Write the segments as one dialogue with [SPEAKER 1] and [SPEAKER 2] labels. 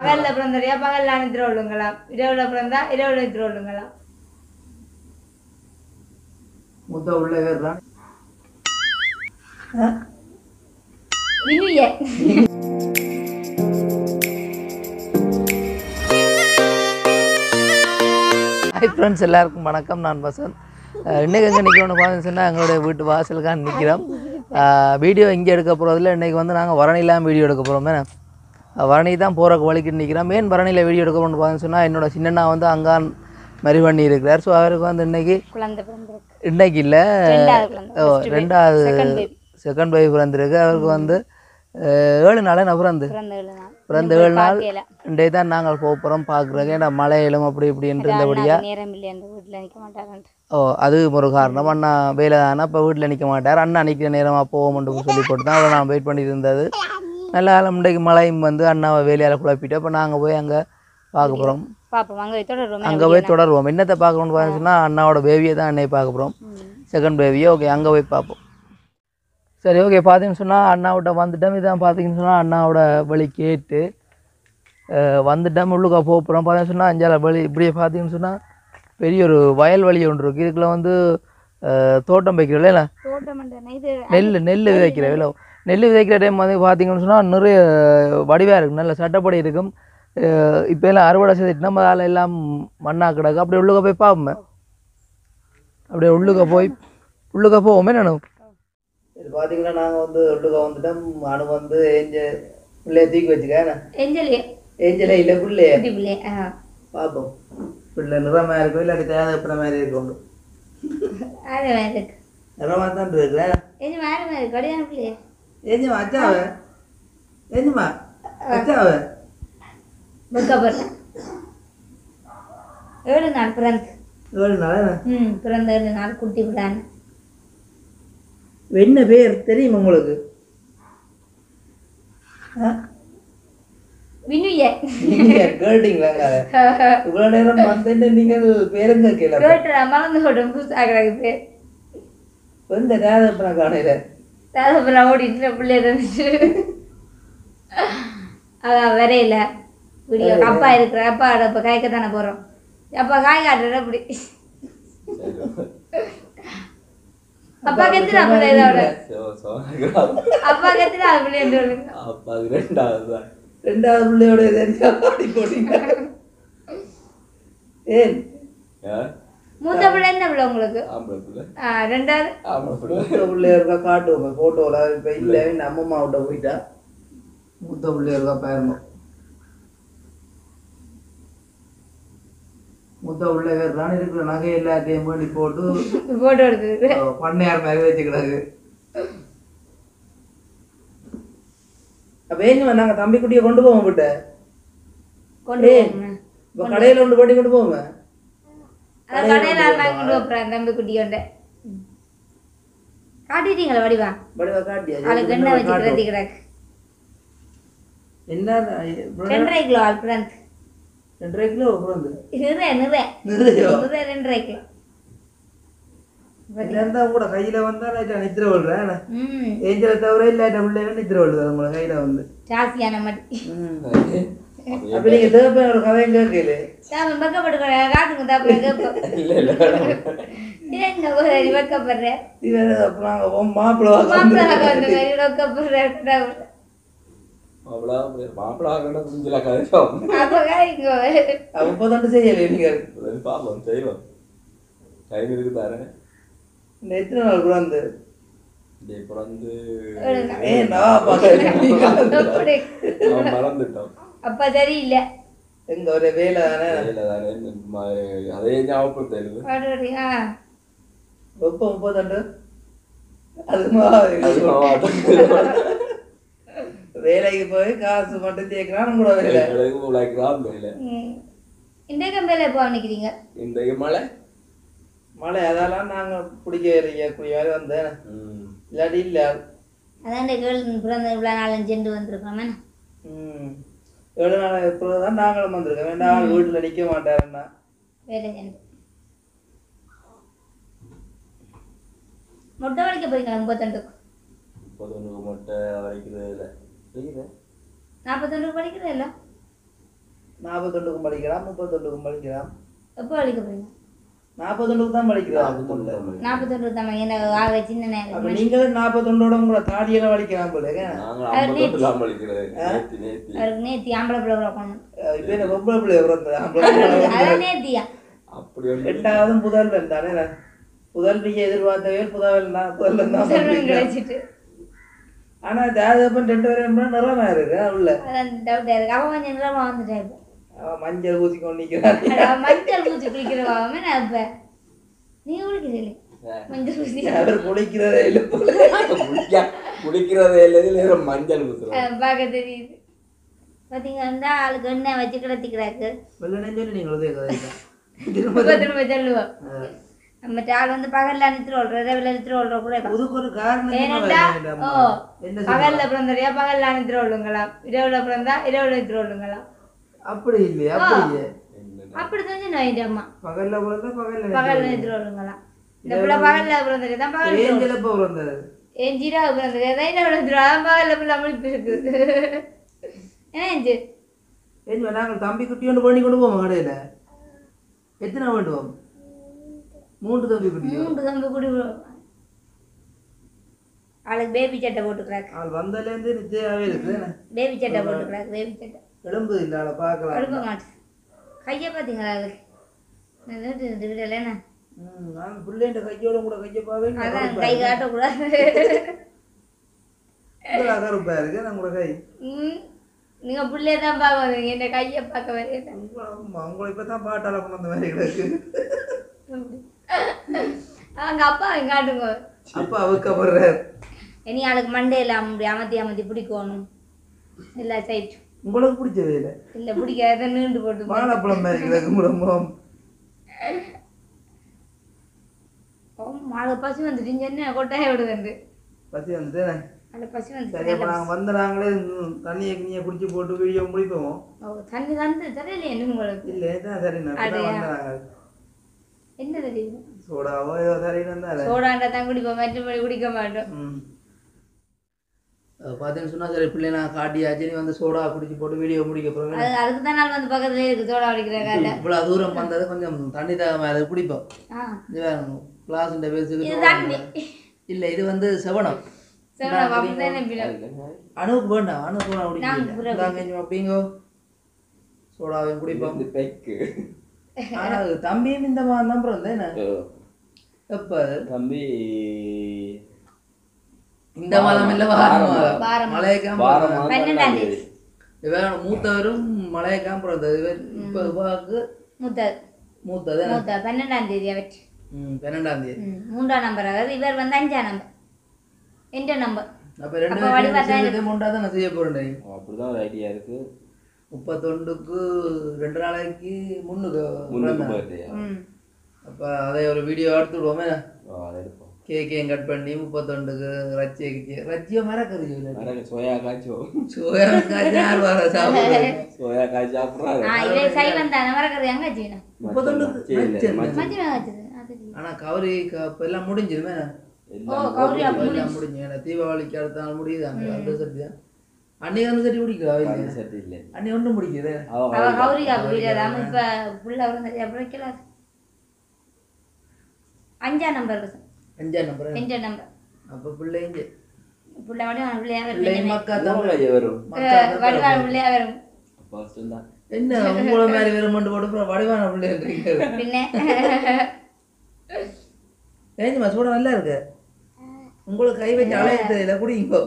[SPEAKER 1] பகல்ல பிறந்தறியா பகல்ல நித்திர கொள்ளுங்களாம் இரவுல பிறந்தா இரவுல நித்திர கொள்ளுங்களாம்
[SPEAKER 2] மூத்த உள்ள வேறுதான்
[SPEAKER 1] வினுய
[SPEAKER 2] ஹாய் ஃப்ரெண்ட்ஸ் எல்லாருக்கும் வணக்கம் நான் வசந்த் அஹ் இன்னைக்கு எங்கே நிற்கிறோன்னு பார்த்தீங்கன்னு சொன்னால் எங்களுடைய வீட்டு வாசலுக்காக நிற்கிறோம் வீடியோ இங்கே எடுக்க போகிறதில்ல இன்றைக்கி வந்து நாங்கள் வரணிலாம் வீடியோ எடுக்க போகிறோம் தானே வரணி தான் போகிறக்கு வழிக்கு நிற்கிறோம் மெயின் வரணியில் வீடியோ எடுக்க போகணும்னு பார்த்தீங்கன்னு சொன்னால் என்னோட சின்னண்ணா வந்து அங்கான் மரி பண்ணி இருக்கிறார் ஸோ அவருக்கு வந்து இன்னைக்கு
[SPEAKER 1] குழந்தை பிறந்திருக்கு
[SPEAKER 2] இன்னைக்கு இல்லை
[SPEAKER 1] ரெண்டாவது குழந்தை
[SPEAKER 2] ஓ
[SPEAKER 1] first baby.
[SPEAKER 2] ரெண்டாவது
[SPEAKER 1] Second baby.
[SPEAKER 2] செகண்ட் பேபி பிறந்திருக்கு அவருக்கு வந்து அஹ், ஏழு நாளே நான் பிறந்து
[SPEAKER 1] பிறந்த ஏழு நாள்
[SPEAKER 2] பிறந்த
[SPEAKER 1] இன்னும்
[SPEAKER 2] ஏழு நாள்
[SPEAKER 1] பார்க்கல.
[SPEAKER 2] இன்றைய தான் நாங்கள் போக போகிறோம் பார்க்குறோங்க ஏன்னா மழையிலும் அப்படி இப்படின்னு இருந்தபடியா
[SPEAKER 1] அண்ணாக்கு நேரம் இல்லை அந்த வீட்டுல நிக்க மாட்டாரன்ட்டு
[SPEAKER 2] ஓ அது ஒரு காரணம் அண்ணா வேலை தானே இப்போ வீட்டில் நிற்க மாட்டார் அண்ணா நிற்கிற நேரமாக போவோம்னு சொல்லி போட்டு தான் அவரை நான் வெயிட் பண்ணிட்டு இருந்தது நல்ல காலம் இன்றைக்கு மழையும் வந்து அண்ணாவை வேலையால் குழப்பிட்டு அப்போ நாங்கள் போய் அங்கே பார்க்க போகிறோம்
[SPEAKER 1] பாப்போம் அங்க போய் தொடருவோம்
[SPEAKER 2] அங்கே போய் தொடருவோம் என்னத்தை பார்க்கணும்னு பார்த்தீங்கன்னா அண்ணாவோட பேபியை தான் அன்னைக்கு பார்க்க போகிறோம் செகண்ட் பேபியை ஓகே அங்கே போய் பார்ப்போம் சரி ஓகே பார்த்தீங்கன்னு சொன்னால் அண்ணாவிட்ட வந்துட்டோம் இதான் பார்த்தீங்கன்னு சொன்னால் அண்ணாவோட வழி கேட்டு அஹ், வந்துட்டோம் உள்ளுக்கா போக போகிறோம் பார்த்தீங்கன்னு சொன்னால் அஞ்சால வழி இப்படியே பார்த்தீங்கன்னு சொன்னால் பெரிய ஒரு வயல் வழி ஒன்று இருக்குது இதுக்குள்ள வந்து அஹ், தோட்டம் வைக்கிறோம் இல்லை
[SPEAKER 1] தோட்டம் இது
[SPEAKER 2] நெல் நெல் விதைக்கிற இல்லை நெல் விதைக்கிற டைம் வந்து பார்த்தீங்கன்னு சொன்னால் நிறைய வடிவாக இருக்கும் நல்ல சட்டப்படி இருக்கும் இப்போ எல்லாம் அறுவடை செய்துட்டு நம்ம அதில் எல்லாம் மண்ணா கிடக்கு அப்படியே உள்ளுக்க போய் பார்ப்போமே அப்படியே உள்ளுக்க போய் உள்ளுக்க போவோமே நான் இது பார்த்தீங்கன்னா நாங்கள் வந்து உள்ளுக்க வந்துட்டோம் அணு வந்து ஏஞ்ச பிள்ளைய தூக்கி வச்சுக்க
[SPEAKER 1] எஞ்சலி
[SPEAKER 2] ஏஞ்சலே இல்லை பிள்ளைய
[SPEAKER 1] குட்டி பிள்ளை ஆ.
[SPEAKER 2] பார்ப்போம் பிள்ளை நிறமாக இருக்கும் இல்லாட்டி தேவைப்பட மாதிரி இருக்கும்
[SPEAKER 1] அது மாதிரி இருக்கு
[SPEAKER 2] நிறமாக தான் இருக்கிறேன்
[SPEAKER 1] எஞ்சி மாதிரி மாதிரி கடியான பிள்ளை
[SPEAKER 2] ஏஞ்சுமா அச்சாவ ஏஞ்சுமா அச்சாவ
[SPEAKER 1] வெக்கப்படுறேன் ஏழு நாள் பிறந்து
[SPEAKER 2] ஏழு நாள்
[SPEAKER 1] ம் பிறந்த ஏழு நாள் குட்டி விடான்னு
[SPEAKER 2] என்ன பேர் தெரியுமா உங்களுக்கு
[SPEAKER 1] வினுய
[SPEAKER 2] நீங்க கேட்டீங்களா இவ்வளவு நேரம் வந்துட்டு நீங்கள் பேரும் கேட்கல
[SPEAKER 1] கேட்டு மறந்து விடும் புதுசாக பேர்
[SPEAKER 2] எந்த நேரத்தை காணையில
[SPEAKER 1] தேவைப்பட ஓடிட்டு பிள்ளை இருந்துச்சு அதான் வரையில வீடியோ அப்பா இருக்கிற அப்பா இப்போ காய்க்க தானே போகிறோம் அப்பா காய் காட்டுற அப்படி அப்பா கெத்துனா பிள்ளை இதோட அப்பா கெத்துனா அது பிள்ளை என்று சொல்லுங்க
[SPEAKER 3] அப்ப அது ரெண்டாவது தான்
[SPEAKER 2] ரெண்டாவது பிள்ளையோட தெரிஞ்சா பாடி போட்டீங்க ஏன்
[SPEAKER 1] மூத்த பிள்ளை என்ன பிள்ளை உங்களுக்கு
[SPEAKER 3] ஆம்பளை பிள்ளை
[SPEAKER 1] ஆ, ரெண்டாவது
[SPEAKER 3] ஆம்பளை பிள்ளை
[SPEAKER 2] மூத்த பிள்ளைய இருக்கா காட்டுவோங்க போட்டோல இப்ப இல்ல இந்த அம்மம்மா விட்ட போயிட்டா மூத்த பிள்ளைய இருக்கா பாருங்க மூத்த பிள்ளை வேறான் இருக்கிற நகை எல்லாத்தையும் வேண்டி போட்டு
[SPEAKER 1] போட்டோ எடுத்தது
[SPEAKER 2] அஹ், பண்ணையார் மாதிரி வச்சுக்கிறாங்க அப்ப ஏங்க நாங்க தம்பி குட்டியை கொண்டு போவோம் விட்ட
[SPEAKER 1] கொண்டு போங்க
[SPEAKER 2] இப்ப கடையில கொண்டு போட்டி கொண்டு போவோமே
[SPEAKER 1] அதான் கடையில் நான் கொண்டு வைப்பேன் தம்பி குட்டி கொண்டு காட்டிட்டீங்களா வடிவா
[SPEAKER 2] வடிவா காட்டியா
[SPEAKER 1] அவளுக்கு என்ன வச்சு கிடத்தி கிடக்கு
[SPEAKER 2] என்ன
[SPEAKER 1] ரெண்டரை கிலோ ஆள் பிறந்து
[SPEAKER 2] ரெண்டரை கிலோ பிறந்து
[SPEAKER 1] நிறைய நிறைய
[SPEAKER 2] நிறைய
[SPEAKER 1] நிறைய ரெண்டரை கிலோ
[SPEAKER 2] இருந்தா கூட கையில வந்தா லைட்டா நித்திர விடுறேன்
[SPEAKER 1] ம்
[SPEAKER 2] ஏஞ்சல தவிர இல்லாட்ட பிள்ளைங்க நித்திர விடுது உங்களை கையில வந்து
[SPEAKER 1] ஜாஸ்தியான மட்டி
[SPEAKER 2] அப்ப நீங்க தேவையான கதையும் கேட்கல
[SPEAKER 1] சாமி வெக்கப்பட்டு காட்டுங்க தாப்புல கேட்போம்
[SPEAKER 3] இல்ல இல்ல
[SPEAKER 1] என்ன ஒரு அடி வெக்கப்படுறேன்
[SPEAKER 2] இவன் அப்புறம் நாங்க உன் மாப்பிள்ளை வாசம்
[SPEAKER 1] மாப்பிள்ளை வந்த மாதிரி வெக்கப்படுறேன்
[SPEAKER 3] மாப்பிளா மாப்பிளா ஆகணும் குஞ்சில கதைச்சோம்
[SPEAKER 1] அப்போ காய்க்கோ
[SPEAKER 2] அவ இப்பதான் செய்யல நீங்க
[SPEAKER 3] பாப்போம் செய்வோம் டைம் இருக்கு தானே
[SPEAKER 2] இந்த எத்தனை நாள் பிறந்து
[SPEAKER 3] டே பிறந்து
[SPEAKER 2] ஏன் நான் பாக்கிறேன்
[SPEAKER 1] அப்படி
[SPEAKER 3] அவன் மறந்துட்டோம்
[SPEAKER 1] அப்ப சரியில்லை
[SPEAKER 2] எங்க ஒரு வேலை தானே
[SPEAKER 3] இல்ல தானே ம- அதே ஞாபகப்படுத்த
[SPEAKER 1] பாடுறீ ஆ
[SPEAKER 2] வெப்ப முப்பத்தண்டு அது மாதிரி வேலைக்கு போய் காசு மட்டும் சேர்க்கிறான் கூட வேலை
[SPEAKER 1] ம். இந்த கம்பெனியில் எப்போ நிற்கிறீங்க
[SPEAKER 3] இந்த மழை
[SPEAKER 2] மழை அதெல்லாம் நாங்க பிடிக்க கூடிய மாதிரி வந்தேன்
[SPEAKER 3] ம்.
[SPEAKER 2] இல்லாட்டி இல்ல
[SPEAKER 1] அதான் இந்த கேள் பிறந்த இவ்வளோ நாலஞ்சு சென்று வந்திருக்கோம்
[SPEAKER 2] ம் ஏழு நாள் இப்போதான் நாங்களும் வந்திருக்கோம் வேண்டாம் ஆள் வீட்டுல நிக்க மாட்டாருன்னா
[SPEAKER 1] வேலை சென்று மொட்டை வலிக்க போறீங்களா முப்பத்தெண்டுக்கு
[SPEAKER 3] பதினொன்று முட்டை வரைக்கிறது இல்லை செய்யுது
[SPEAKER 1] நாற்பத்தொன்று படிக்கிறதா இல்லை
[SPEAKER 2] நாற்பத்தொண்டுக்கும் படிக்கலாம் முப்பத்தொண்டுக்கும் படிக்கலாம்
[SPEAKER 1] எப்போ வலிக்க போறீங்க
[SPEAKER 2] நாற்பத்தொண்டுக்கு தான் படிக்கிறான்
[SPEAKER 1] நாற்பத்தொன்று தான் என்ன ஆக சின்ன
[SPEAKER 2] அப்ப
[SPEAKER 1] நேரம்
[SPEAKER 2] நீங்களும் நாற்பத்தொண்டோட உங்களை தாடியெல்லாம் வலிக்கலாம் போல ஏன்?
[SPEAKER 3] நாங்க ஐம்பத்தொட்டு தான் படிக்கிறது நேத்தி நேத்தி
[SPEAKER 1] அவருக்கு நேத்தி ஆம்பளை பிள்ளை பிறக்கணும்
[SPEAKER 2] அஹ் இப்ப என்ன பொம்பளை பிள்ளை பிறந்தது ஆம்பளை பிள்ளை பிறந்தது.
[SPEAKER 1] அதான் நேத்தியா
[SPEAKER 3] அப்படி ஒன்று
[SPEAKER 2] ரெண்டாவது புதல்வன் தானே புதல்விக்கு எதிர்பார்த்தவே புதல்வன் தான் புதல்வன் தான்
[SPEAKER 1] செல்வம்
[SPEAKER 2] சொல்றீங்க.
[SPEAKER 1] கிடைச்சிட்டு
[SPEAKER 2] ஆனா ஜாதகப்பன் ரெண்டு பேரும் நிறமா இருக்கு உள்ள
[SPEAKER 1] அதான் டவுட்டா இருக்கு அவன் கொஞ்சம் நிறமா வந்துட்டா இப்போ
[SPEAKER 2] அவன் மஞ்சள் ஊசி கொண்டு நிக்கிறான்
[SPEAKER 1] அட, மஞ்சள் பூச்சி குளிக்கிறவாமே நான் இப்ப நீ குளிக்கிறீங்க மஞ்சள் பூச்சி
[SPEAKER 2] அவர் குளிக்கிறதே இல்லை
[SPEAKER 3] குளிக்க குளிக்கிறதே இல்லை நேரம் மஞ்சள் ஊத்துறோம்
[SPEAKER 1] அஹ் பார்க்க தெரியுது பாத்தீங்கன்னா ஆளுக்கு எண்ணெய் வச்சு கிடத்திக்கிறாக்கு
[SPEAKER 2] வெள்ள நெஞ்சு நீங்கள் உதவி கதைதான் திரும்ப
[SPEAKER 1] திரும்ப திரும்ப சொல்லுவோம் நம்ம ஆள் வந்து பகல்ல அனுப்பிட்டு ஓடுற இரவுல அனுப்பிட்டு ஓடுற கூட இருக்கலாம்.
[SPEAKER 2] அதுக்கு ஒரு காரணம்
[SPEAKER 1] ஏனண்டா
[SPEAKER 2] என்ன
[SPEAKER 1] ஓ
[SPEAKER 2] என்ன
[SPEAKER 1] பகல்ல பிறந்தறியா பகல்ல அனுப்பிட்டு ஓடுங்களாம் இரவுல பிறந்தா இரவுல அனுப்பிட்டு ஓடுங்களாம்
[SPEAKER 2] அப்படி இல்லையா அப்படி இல்லையா
[SPEAKER 1] அப்படி தான் நோயிட்டு அம்மா
[SPEAKER 2] பகல்ல பிறந்தா பகல்ல
[SPEAKER 1] பகல்ல அனுப்பிட்டு ஓடுங்களாம் இந்த பிள்ளை பகல்ல பிறந்தறியா தான் பகல்
[SPEAKER 2] ஏஞ்சல இப்போ பிறந்தது
[SPEAKER 1] என் ஜீரா பிறந்தறியா தான் இரவுல அனுப்பிட்டு ஓடும். பகல்ல பிள்ளை முழிப்பு இருக்கு என்ன ஏஞ்சு
[SPEAKER 2] ஏஞ்சு நாங்கள் தம்பி குட்டி ஒன்று பண்ணி கொண்டு போவோம் கடையில எத்தனை வேண்டுவோம் மூன்று தம்பி குட்டி
[SPEAKER 1] மூன்று தம்பி குடி ஆளுக்கு பேபி சட்டை போட்டுக்கிறாக்கு
[SPEAKER 2] அவள் வந்ததுலேருந்து நிச்சயமாகவே இருக்குது
[SPEAKER 1] பேபி சட்டை போட்டுக்கிறாக்கு பேபி சட்டை
[SPEAKER 2] எலும்பு இல்லை அவளை பார்க்கலாம்
[SPEAKER 1] கொடுக்க மாட்டேன் கையை பார்த்தீங்களா அதுக்கு நான் நீட்டு இருந்து விடலைண்ணா
[SPEAKER 2] ம் நாங்கள் பிள்ளைன்ற கையோட கூட கையை
[SPEAKER 1] அதான்
[SPEAKER 2] பார்க்க
[SPEAKER 1] கை காட்டக்கூடாது
[SPEAKER 2] கருப்பா இருக்கு நான் கூட கை
[SPEAKER 1] ம் நீங்கள் பிள்ளைய தான் பார்க்க வருவீங்க என்ன கையை பார்க்க வரீங்க
[SPEAKER 2] ஆமா, உங்களை இப்போ தான் பாட்டால கொண்டு வந்த மாதிரி கிடக்கு
[SPEAKER 1] அவங்க அப்பா அவங்க காட்டுங்க
[SPEAKER 2] அப்பா அவுக்கப்படுறார்
[SPEAKER 1] இனி ஆளுக்கு மண்டையில் அப்படி அமர்த்தி அமர்த்தி பிடிக்கணும் எல்லா சைட்டும்
[SPEAKER 2] உங்களுக்கு பிடிச்ச வேலை
[SPEAKER 1] இல்லை பிடிக்காத நீண்டு போட்டு
[SPEAKER 2] வாழைப்பழம் மாதிரி கிடக்கு உங்களோட முகம்
[SPEAKER 1] மாலை பசி வந்துட்டு என்ன கொட்டாய விடுதுண்டு
[SPEAKER 2] பசி வந்துட்டு
[SPEAKER 1] அதில் பசி
[SPEAKER 2] சரி அப்போ
[SPEAKER 1] வந்து
[SPEAKER 2] நாங்கள் வந்த நாங்களே ம், தண்ணியை கிண்ணியை குடிச்சு போட்டு வீடியோ முடிப்போம்
[SPEAKER 1] ஓ தண்ணி தந்து தெரியலையே என்ன உங்களுக்கு
[SPEAKER 2] இல்லை தான் சரி நான்
[SPEAKER 1] அடையா.
[SPEAKER 2] வந்தாங்க
[SPEAKER 1] என்ன தெரியுது
[SPEAKER 2] சோடாவோ ஏதோ சரின்னு இருந்தாரு
[SPEAKER 1] சோடாண்டா தான் குடிப்போம் மற்றபடி குடிக்க மாட்டோம்
[SPEAKER 2] ம் பார்த்தீங்கன்னு சொன்னால் சரி பிள்ளை நான் காட்டியாச்சு நீ வந்து சோடா குடிச்சு போட்டு வீடியோ முடிக்க போகிறேன்
[SPEAKER 1] அது அதுக்கு தான் நாள் வந்து பக்கத்துலேயே இருக்கு சோடா குடிக்கிற கால
[SPEAKER 2] இவ்வளோ தூரம் வந்தது கொஞ்சம் தண்ணி தாகமாக அதை குடிப்போம்
[SPEAKER 1] ஆ
[SPEAKER 2] இது வேணும் கிளாஸுன்ற பேசுக்கு
[SPEAKER 1] இது தண்ணி
[SPEAKER 2] இல்லை இது வந்து செவனம்
[SPEAKER 1] சோடா அப்படி தான் நம்பிடும்
[SPEAKER 2] அணுவுக்கு வேண்டாம் அணு சோடா
[SPEAKER 1] நாங்க
[SPEAKER 2] குடிக்கல
[SPEAKER 1] புற
[SPEAKER 2] இந்தாங்க இங்க அப்படிங்கோ சோடாவையும் குடிப்போம்
[SPEAKER 3] இந்த பெக்கு
[SPEAKER 2] ஆனா அது தம்பியும் இந்த மாதிரி தான் பிறந்த என்ன எப்ப
[SPEAKER 3] தம்பி
[SPEAKER 2] இந்த மாதம் இல்ல வாரம்
[SPEAKER 1] வாரம்.
[SPEAKER 2] மாதம் மலையக்காம
[SPEAKER 3] வாரம்
[SPEAKER 2] பிறந்தது.
[SPEAKER 3] மாதம்
[SPEAKER 1] பன்னெண்டாம்
[SPEAKER 3] தேதி
[SPEAKER 2] இவன் மூத்தவரும் மலையக்காம பிறந்தது இவர் இப்ப இவாக்கு
[SPEAKER 1] மூத்தது
[SPEAKER 2] மூத்தது என்ன?
[SPEAKER 1] மூத்த பன்னெண்டாம் தேதி அவற்று
[SPEAKER 2] ம், பன்னெண்டாம் தேதி
[SPEAKER 1] ம், மூன்றாம் நம்பர் அதாவது இவர் வந்து அஞ்சாம் நம்பர் என்ற நம்பர்
[SPEAKER 2] அப்ப ரெண்டு
[SPEAKER 1] அப்ப வடிவா
[SPEAKER 2] பேரும்
[SPEAKER 1] தான்
[SPEAKER 2] சேர்ந்து மூண்டா தான் நான் செய்ய போறேன்
[SPEAKER 3] அப்படிதான் ஒரு ஐடியா இருக்கு
[SPEAKER 2] முப்பத்தொண்டுக்கு ரெண்டு நாளைக்கு முன்னுக்கு
[SPEAKER 3] முன்னுக்கு
[SPEAKER 2] பிறந்தேன்.
[SPEAKER 3] பர்த்டேயா
[SPEAKER 1] ம்
[SPEAKER 2] அப்ப அதை ஒரு வீடியோ எடுத்து விடுவோமே
[SPEAKER 3] அதை எடுப்போம்
[SPEAKER 2] கேக்கையும் கட் பண்ணி முப்பத்தொண்டுக்கு ரச்சியை ரச்சியோ மரக்கறி
[SPEAKER 3] மரங்க சோயா காய்ச்சோம்
[SPEAKER 2] சோயா காய்ச்சி யார் வர சாப்பிடுறது
[SPEAKER 3] சோயா காய்ச்சி சாப்பிட்றாங்க
[SPEAKER 1] ஆ இவன் சைவம் தான் மறக்கிறது எங்க வச்சுக்கணும்
[SPEAKER 2] முப்பத்தொண்டுக்கு மச்சன்.
[SPEAKER 1] மஞ்சள் வச்சது அது தெரியும்.
[SPEAKER 2] ஆனா கவரி க- இப்ப எல்லாம் முடிஞ்சிருமே
[SPEAKER 1] ஓ கௌரி அப்படி
[SPEAKER 2] எல்லாம் முடிஞ்சு ஏன்னா தீபாவளிக்கு அடுத்த நாள் முடியுது அங்க அந்த சட்டி தான் அன்னைக்கு அந்த சட்டி பிடிக்கல அவ
[SPEAKER 3] சட்டி இல்லை
[SPEAKER 2] அன்னி ஒன்றும் பிடிக்குது
[SPEAKER 1] அவ கௌரிகா வீடாதாம இப்ப புள்ள வந்து எப்படி வைக்கலாது அஞ்சாம் நம்பர்
[SPEAKER 2] அஞ்சாம் நம்பர்
[SPEAKER 1] என்ற நம்பர்
[SPEAKER 2] அப்ப பிள்ளைங்க
[SPEAKER 1] புள்ள மட்டும் அவன் பிள்ளையா
[SPEAKER 2] பிள்ளைங்க மக்கா தான்
[SPEAKER 3] மூணு வரும்
[SPEAKER 2] மக்கா தான்
[SPEAKER 1] வடிவான பிள்ளையா வரும்
[SPEAKER 3] ஃபர்ஸ்ட் தான்
[SPEAKER 2] என்ன உங்களை மாதிரி வெறும் மண்டு போட்டு அப்புறம் வடிவான பிள்ளைன்றீங்க
[SPEAKER 1] பின்ன
[SPEAKER 2] ஏஞ்சுமா சூட நல்லா இருக்கு உங்களுக்கு கை வச்சு அலைய தெரியல குடிங்க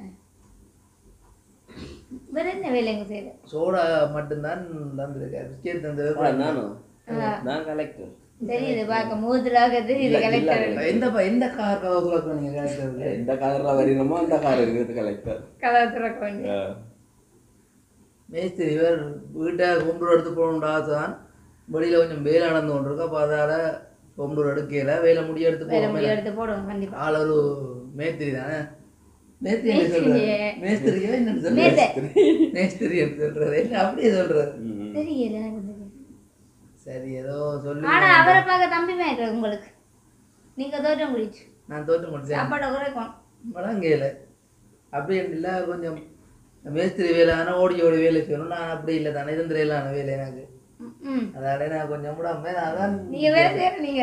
[SPEAKER 1] வேற என்ன வேலைங்க செய்யுது
[SPEAKER 2] சோடா மட்டும்தான் தந்திருக்காரு பிஸ்கெட்
[SPEAKER 3] ஆ,
[SPEAKER 2] தந்தது
[SPEAKER 3] நானும் நான் கலெக்டர்
[SPEAKER 1] தெரியுது பார்க்க மூதுலாக தெரியுது கலெக்டர்
[SPEAKER 2] எந்த ப- எந்த கார் கவலை நீங்க கேட்கறது
[SPEAKER 3] எந்த காரில் வரணுமோ அந்த கார் இருக்குது கலெக்டர்
[SPEAKER 1] கதை திறக்க வேண்டிய
[SPEAKER 2] மேஸ்திரி இவர் வீட்டை கொண்டு எடுத்து போகணுன்ற ஆசை தான் வெளியில் கொஞ்சம் வேலை நடந்து கொண்டு இருக்கு அப்போ அதால் கொண்டு எடுக்கல வேலை முடிய எடுத்து
[SPEAKER 1] வேலை
[SPEAKER 2] போக
[SPEAKER 1] முடிய எடுத்து போடுவோம் கண்டிப்பா
[SPEAKER 2] ஆள் ஒரு மேஸ்திரி தானே மேஸ்திரி என்ன சொல்றது மேஸ்திரியா என்னன்னு சொல்றது
[SPEAKER 1] மேஸ்திரி.
[SPEAKER 2] மேஸ்திரி என்று சொல்றது என்ன அப்படியே சொல்றது
[SPEAKER 1] தெரியல எனக்கு தெரியல
[SPEAKER 2] சரி ஏதோ சொல்லி
[SPEAKER 1] ஆனா அவரை பார்க்க தம்பி மேய்க்கிறது உங்களுக்கு நீங்க தோட்டம் குடிச்சு
[SPEAKER 2] நான் தோற்று முடிச்சேன்
[SPEAKER 1] சாப்பாடை குறைக்கும்
[SPEAKER 2] வழங்கையில் அப்படி இல்லை கொஞ்சம் மேஸ்திரி வேலை ஆனால் ஓடி ஓடி வேலை செய்யணும் நான் அப்படி இல்லை தானே இருந்துரையிலான வேலை எனக்கு
[SPEAKER 1] ம்
[SPEAKER 2] அதால நான் கொஞ்சம் விடாம நான் தான்
[SPEAKER 1] நீங்க வேற செய்யற நீங்க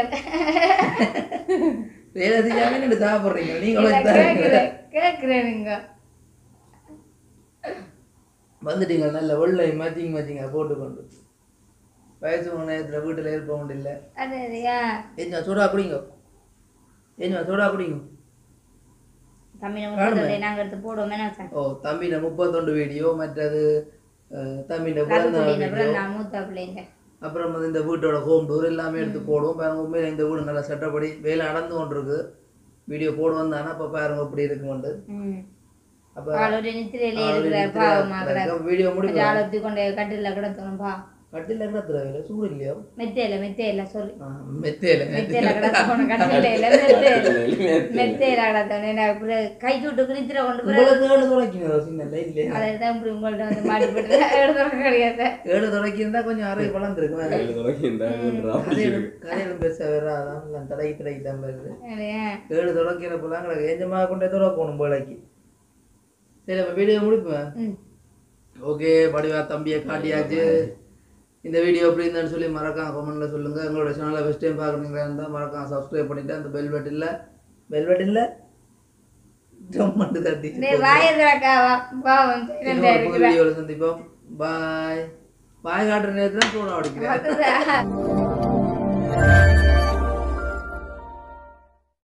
[SPEAKER 2] வேலை செய்யாம நின்று சாப்பிட்றீங்க நீங்களும் தான்
[SPEAKER 1] கேக்குறேன் கேக்குறேன் நீங்க
[SPEAKER 2] வந்துட்டீங்க நல்ல வெள்ளை மேட்சிங் மேட்சிங்காக போட்டுக்கொண்டு வயசு உங்க நேரத்தில் வீட்டில் இருப்ப முடியல
[SPEAKER 1] அது அதுயா
[SPEAKER 2] ஏஞ்சா சூடா குடிங்க ஏஞ்சா சூடா குடிங்க
[SPEAKER 1] தமிழ் முப்பத்தொண்டை நாங்க எடுத்து போடுவோம் என்ன சார்
[SPEAKER 2] ஓ தம்பின முப்பத்தொண்டு வீடியோ மற்றது அஹ், தம்பின பிறந்த நாள்
[SPEAKER 1] கருப்புடின
[SPEAKER 2] வீடியோ
[SPEAKER 1] நான் மூத்த பிள்ளைங்க
[SPEAKER 2] அப்புறம் வந்து இந்த வீட்டோட ஹோம் டூர் எல்லாமே எடுத்து போடுவோம் பாருங்க உண்மையில இந்த வீடு நல்லா செட்டப்படி வேலை நடந்து கொண்டு இருக்கு வீடியோ போடுவோம் தானே அப்போ பாருங்க இப்படி இருக்குமெண்டு
[SPEAKER 1] ம்
[SPEAKER 2] அப்போ
[SPEAKER 1] ஆளோட நித்திரையிலே இருக்கிறார் பாவமா கிடக்கு
[SPEAKER 2] வீடியோ முடிவு
[SPEAKER 1] ஆளத்தி கொண்டு கட்டில கிடத்தணும் பா
[SPEAKER 2] கட்டில கிடத்துற வேலை சூடு இல்லையோ
[SPEAKER 1] மெத்தையில மெத்தையில சொல்லி
[SPEAKER 2] ஆ, மெத்தையில
[SPEAKER 1] மெத்தையில கிடத்தணும் கட்டில இல்ல மெத்தையில மெத்தையில கிடத்தணும் என்ன இப்படி கை தூட்டு நித்திர கொண்டு போய்
[SPEAKER 2] உங்களுக்கு ஏழு துடைக்கணும் சின்ன லைட்ல
[SPEAKER 1] அதை தான் இப்படி உங்கள்ட்ட வந்து மாடி போட்டு எடுத்துறோம் கிடையாது
[SPEAKER 2] ஏழு துடைக்கி இருந்தா கொஞ்சம் அரை வளர்ந்துருக்கும் கதையிலும் கதையிலும் பெருசா வேற அதான் நான் தடக்கி தடக்கி தான் வருது
[SPEAKER 1] இல்லையா?
[SPEAKER 2] ஏழு தொடக்கிறப்பெல்லாம் கிடக்கு ஏஞ்சமாக கொண்டே துடக்கணும் போலைக்கு சரி அப்போ வீடியோ முடிப்பேன்
[SPEAKER 1] ம்
[SPEAKER 2] ஓகே படிவா தம்பியை காட்டியாச்சு இந்த வீடியோ எப்படி இருந்தேன்னு சொல்லி மறக்காம கமெண்ட்ல சொல்லுங்க எங்களோட சேனலை ஃபஸ்ட் டைம் பார்க்குறீங்களா இருந்தால் மறக்காம சப்ஸ்கிரைப் பண்ணிட்டு அந்த பெல் பட்டில் பெல் பட்டில் ஜம் மட்டும் தட்டி
[SPEAKER 1] டேய் வாயை திறக்காவா பாவம்
[SPEAKER 2] இன்னொரு புது வீடியோவில் சந்திப்போம் பாய் பாய் காட்டுற நேரத்தில் சூடாக அடிக்கிறேன்
[SPEAKER 1] மத்ததா